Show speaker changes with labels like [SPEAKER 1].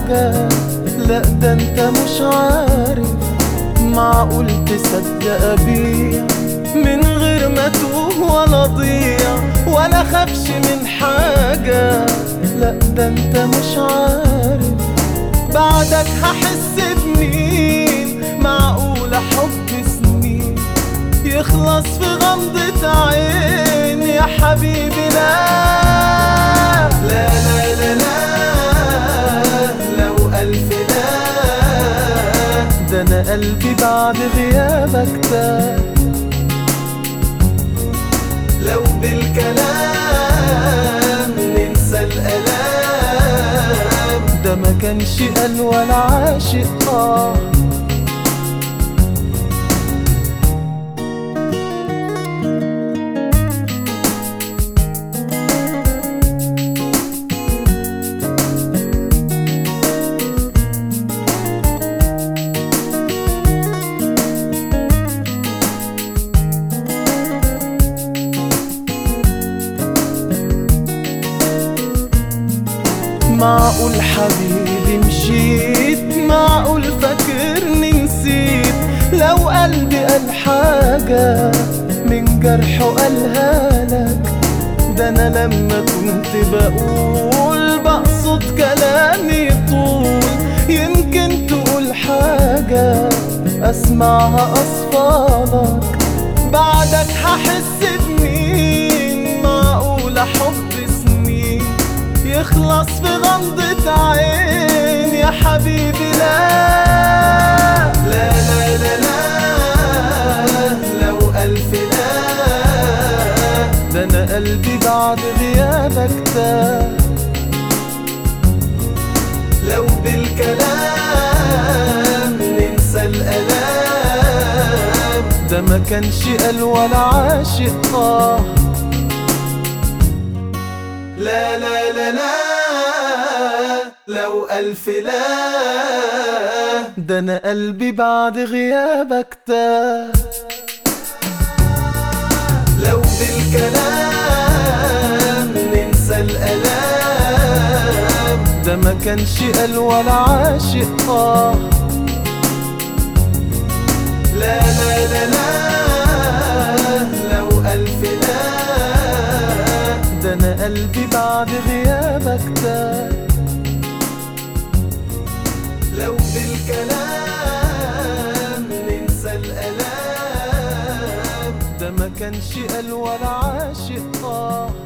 [SPEAKER 1] حاجة لا ده انت مش عارف معقول تصدق بيا من غير ما توه ولا ضيع ولا خافش من حاجة لا ده انت مش عارف بعدك هحس بمين معقولة حب سنين يخلص في غمضة عين يا حبيبي لا لا لا لا لا لو ألف لا ده أنا قلبي بعد غيابك تاه لو بالكلام ننسى الألام ده ما كانش قال ولا عاشق آه معقول حبيبي مشيت معقول فاكرني نسيت لو قلبي قال حاجة من جرحه قالها لك ده انا لما كنت بقول بقصد كلامي طول يمكن تقول حاجة اسمعها اصفالك بعدك هحس بمين معقولة حب سنين يخلص في غمضة عين يا حبيبي لا لا لا لا لا لو ألف لا ده أنا قلبي بعد غيابك تاه لو بالكلام ننسى الألام ده ما كانش قال ولا عاشق آه لا لا لا لا لو ألف لا ده أنا قلبي بعد غيابك تاه لو بالكلام ننسى الألام ده ما كانش قال ولا عاشق آه لا لا لا لا لو ألف لا ده أنا قلبي بعد غيابك تاه لو بالكلام ننسى الألام ده ما كانش قال ولا عاشق آه